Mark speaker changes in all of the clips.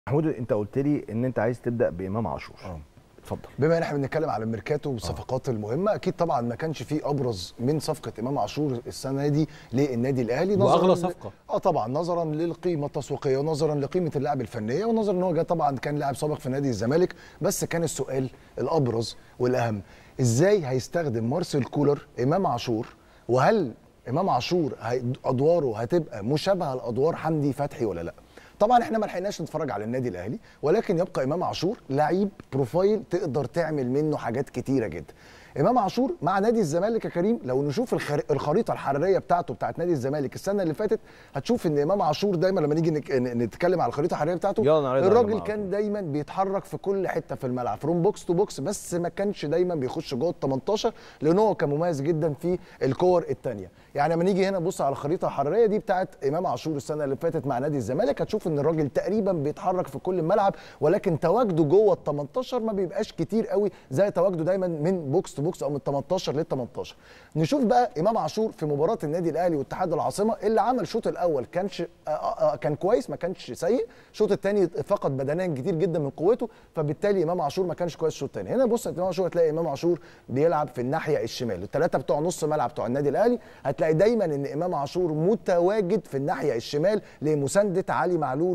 Speaker 1: محمود انت قلت لي ان انت عايز تبدا بامام عاشور
Speaker 2: اه
Speaker 1: اتفضل
Speaker 2: بما ان احنا بنتكلم على الميركاتو والصفقات المهمه اكيد طبعا ما كانش فيه ابرز من صفقه امام عاشور السنه دي للنادي الاهلي
Speaker 3: وأغلى
Speaker 2: ل-
Speaker 3: صفقة.
Speaker 2: اه طبعا نظرا للقيمه التسويقيه ونظرا لقيمه اللاعب الفنيه ونظرا ان هو جه طبعا كان لاعب سابق في نادي الزمالك بس كان السؤال الابرز والاهم ازاي هيستخدم مارسيل كولر امام عاشور وهل امام عاشور هي- ادواره هتبقى مشابهه لادوار حمدي فتحي ولا لا طبعا احنا ما لحقناش نتفرج على النادي الاهلي ولكن يبقى امام عاشور لعيب بروفايل تقدر تعمل منه حاجات كتيره جدا امام عاشور مع نادي الزمالك يا كريم لو نشوف الخر... الخريطه الحراريه بتاعته بتاعت نادي الزمالك السنه اللي فاتت هتشوف ان امام عاشور دايما لما نيجي نك... ن- نتكلم على الخريطه الحراريه بتاعته
Speaker 1: يلا نعرضها يا
Speaker 2: الراجل
Speaker 1: جماعة.
Speaker 2: كان دايما بيتحرك في كل حته في الملعب فروم بوكس تو بوكس بس ما كانش دايما بيخش جوه ال 18 لان هو كان مميز جدا في الكور الثانيه يعني لما نيجي هنا نبص على الخريطه الحراريه دي بتاعت امام عاشور السنه اللي فاتت مع نادي الزمالك هتشوف ان الراجل تقريبا بيتحرك في كل الملعب ولكن تواجده جوه ال 18 ما بيبقاش كتير قوي زي تواجده دايما من بوكس تو بوكس او من 18 لل 18 نشوف بقى امام عاشور في مباراه النادي الاهلي واتحاد العاصمه اللي عمل الشوط الاول كانش آه آه كان كويس ما كانش سيء الشوط الثاني فقد بدنيا كتير جدا من قوته فبالتالي امام عاشور ما كانش كويس الشوط الثاني هنا بص يا امام عاشور هتلاقي امام عاشور بيلعب في الناحيه الشمال الثلاثه بتوع نص ملعب بتوع النادي الاهلي هتلاقي دايما ان امام عاشور متواجد في الناحيه الشمال لمسانده علي معلول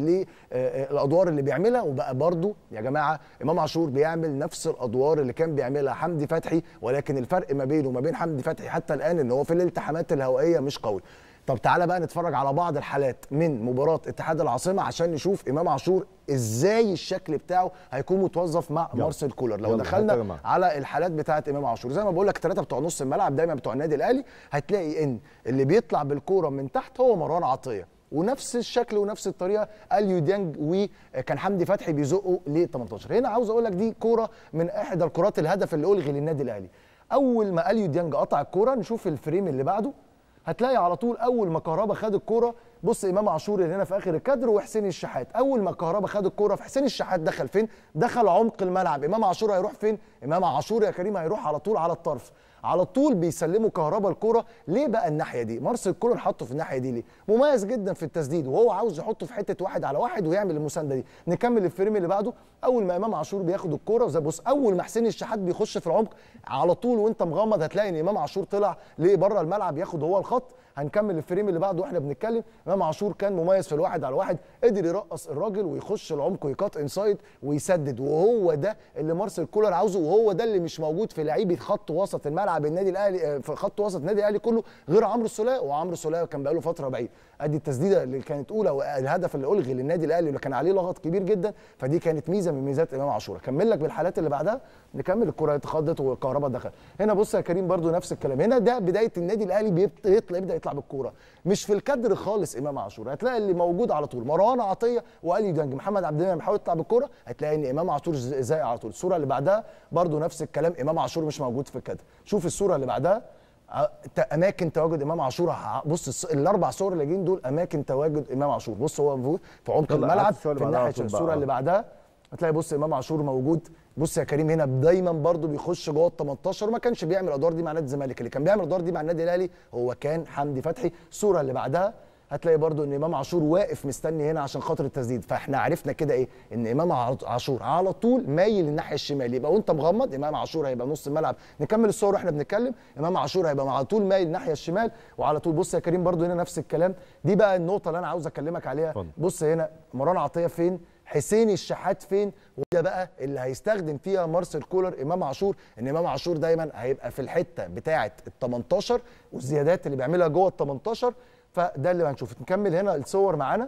Speaker 2: وللادوار اللي بيعملها وبقى برضو يا جماعه امام عاشور بيعمل نفس الادوار اللي كان بيعملها حمدي فتحي ولكن الفرق ما بينه وما بين حمدي فتحي حتى الان ان هو في الالتحامات الهوائيه مش قوي طب تعالى بقى نتفرج على بعض الحالات من مباراه اتحاد العاصمه عشان نشوف امام عاشور ازاي الشكل بتاعه هيكون متوظف مع
Speaker 1: يلا.
Speaker 2: مارسيل كولر لو
Speaker 1: يلا، حتى يا
Speaker 2: دخلنا
Speaker 1: جماعة.
Speaker 2: على الحالات بتاعه امام عاشور زي ما بقول لك الثلاثه بتوع نص الملعب دايما بتوع النادي الاهلي هتلاقي ان اللي بيطلع بالكوره من تحت هو مروان عطيه ونفس الشكل ونفس الطريقه اليو ديانج وكان حمدي فتحي بيزقه ل 18 هنا عاوز اقول لك دي كوره من احدى الكرات الهدف اللي الغي للنادي الاهلي اول ما اليو ديانج قطع الكوره نشوف الفريم اللي بعده هتلاقي على طول اول ما كهربا خد الكوره بص امام عاشور اللي هنا في اخر الكادر وحسين الشحات اول ما كهربا خد الكوره في حسين الشحات دخل فين دخل عمق الملعب امام عاشور هيروح فين امام عاشور يا كريم هيروح على طول على الطرف على طول بيسلموا كهربا الكوره ليه بقى الناحيه دي مارسيل كولر حطه في الناحيه دي ليه مميز جدا في التسديد وهو عاوز يحطه في حته واحد على واحد ويعمل المسانده دي نكمل الفريم اللي بعده اول ما امام عاشور بياخد الكوره وزي بص اول ما حسين الشحات بيخش في العمق على طول وانت مغمض هتلاقي ان امام عاشور طلع لبره الملعب ياخد هو الخط هنكمل الفريم اللي بعده واحنا بنتكلم امام عاشور كان مميز في الواحد على واحد قدر يرقص الراجل ويخش العمق ويكات انسايد ويسدد وهو ده اللي مارسيل كولر عاوزه وهو ده اللي مش موجود في لعيبه خط وسط الملعب النادي الاهلي آه، في خط وسط النادي الاهلي كله غير عمرو السوليه وعمرو السوليه كان بقاله فتره بعيد ادي التسديده اللي كانت اولى والهدف اللي الغي للنادي الاهلي اللي كان عليه لغط كبير جدا فدي كانت ميزه من ميزات امام عاشور اكمل لك بالحالات اللي بعدها نكمل الكره اتخضت والكهرباء دخل هنا بص يا كريم برضو نفس الكلام هنا ده بدايه النادي الاهلي بيبت- يطلع يبدا يطلع بالكوره مش في الكادر خالص امام عاشور هتلاقي اللي موجود على طول مروان عطيه والي ديانج محمد عبد المنعم بيحاول يطلع بالكوره هتلاقي ان امام عاشور ز- زي على طول الصوره اللي بعدها برضو نفس الكلام امام عاشور مش موجود في الكادر شوف الصوره اللي بعدها ع- ت- اماكن تواجد امام عاشور ه- بص الص- الاربع صور اللي جايين دول اماكن تواجد امام عاشور بص هو موجود في عمق
Speaker 1: يلا،
Speaker 2: الملعب
Speaker 1: هات الصورة اللي
Speaker 2: في
Speaker 1: بعدها على
Speaker 2: الناحيه
Speaker 1: طول بقى.
Speaker 2: الصوره اللي بعدها هتلاقي بص امام عاشور موجود بص يا كريم هنا دايما برضو بيخش جوه ال 18 وما كانش بيعمل الادوار دي مع نادي الزمالك اللي كان بيعمل الادوار دي مع النادي الاهلي هو كان حمدي فتحي الصوره اللي بعدها هتلاقي برضو ان امام عاشور واقف مستني هنا عشان خاطر التسديد فاحنا عرفنا كده ايه ان امام ع- عاشور على طول مايل للناحيه الشمال يبقى وانت مغمض امام عاشور هيبقى نص الملعب نكمل الصور واحنا بنتكلم امام عاشور هيبقى على طول مايل الناحيه الشمال وعلى طول بص يا كريم برضو هنا نفس الكلام دي بقى النقطه اللي انا عاوز اكلمك عليها
Speaker 1: اتفضل.
Speaker 2: بص هنا مروان عطيه فين حسين الشحات فين وده بقى اللي هيستخدم فيها مارسيل كولر امام عاشور ان امام عاشور دايما هيبقى في الحته بتاعه ال 18 والزيادات اللي بيعملها جوه ال 18 فده اللي هنشوفه نكمل هنا الصور معانا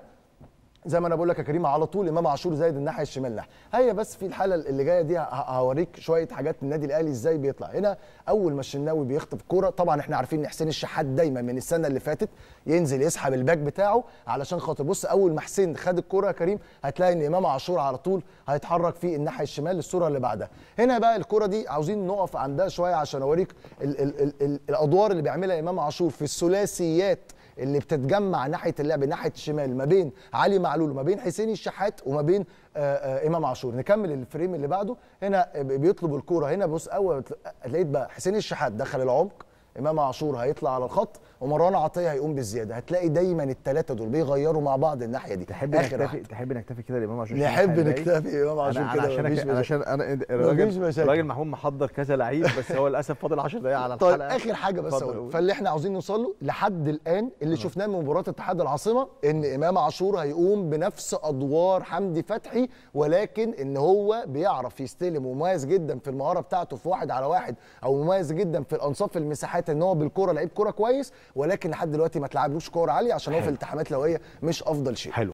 Speaker 2: زي ما انا بقول لك يا كريم على طول امام عاشور زايد الناحيه الشمال ناحيه هي بس في الحاله اللي جايه دي ه- هوريك شويه حاجات من النادي الاهلي ازاي بيطلع هنا اول ما الشناوي بيخطف كوره طبعا احنا عارفين ان حسين الشحات دايما من السنه اللي فاتت ينزل يسحب الباك بتاعه علشان خاطر بص اول ما حسين خد الكوره يا كريم هتلاقي ان امام عاشور على طول هيتحرك في الناحيه الشمال الصوره اللي بعدها هنا بقى الكوره دي عاوزين نقف عندها شويه عشان اوريك ال ال ال ال الادوار اللي بيعملها امام عاشور في الثلاثيات اللي بتتجمع ناحيه اللعب ناحيه الشمال ما بين علي معلول وما بين حسين الشحات وما بين آه، آه، امام عاشور نكمل الفريم اللي بعده هنا بيطلب الكوره هنا بص اول لقيت بقى حسين الشحات دخل العمق امام عاشور هيطلع على الخط ومروان عطيه هيقوم بالزياده هتلاقي دايما الثلاثه دول بيغيروا مع بعض الناحيه دي
Speaker 1: تحب
Speaker 2: اخر
Speaker 1: نكتفي
Speaker 2: واحد.
Speaker 1: تحب نكتفي كده لامام عاشور
Speaker 2: نحب
Speaker 1: عشان الحلقة دي؟
Speaker 2: نكتفي امام عاشور
Speaker 1: انا
Speaker 2: كده
Speaker 1: أنا عشان
Speaker 2: مفيش
Speaker 1: أنا
Speaker 2: مشاكل.
Speaker 1: عشان انا
Speaker 2: مفيش
Speaker 1: الراجل
Speaker 2: مشاكل.
Speaker 1: الراجل محمود محضر كذا لعيب بس هو للاسف فاضل 10 دقايق على
Speaker 2: طيب
Speaker 1: الحلقه
Speaker 2: اخر حاجه بس
Speaker 1: اتفضل
Speaker 2: اقول
Speaker 1: قول.
Speaker 2: فاللي احنا عاوزين نوصل له لحد الان اللي شفناه من مباراه اتحاد العاصمه ان امام عاشور هيقوم بنفس ادوار حمدي فتحي ولكن ان هو بيعرف يستلم ومميز جدا في المهاره بتاعته في واحد على واحد او مميز جدا في الانصاف المساحات ان هو بالكوره لعيب كوره كويس ولكن لحد دلوقتي ما تلعبلوش كوره عاليه عشان هو في
Speaker 1: حلو.
Speaker 2: الالتحامات الهوائيه مش افضل شيء
Speaker 1: حلو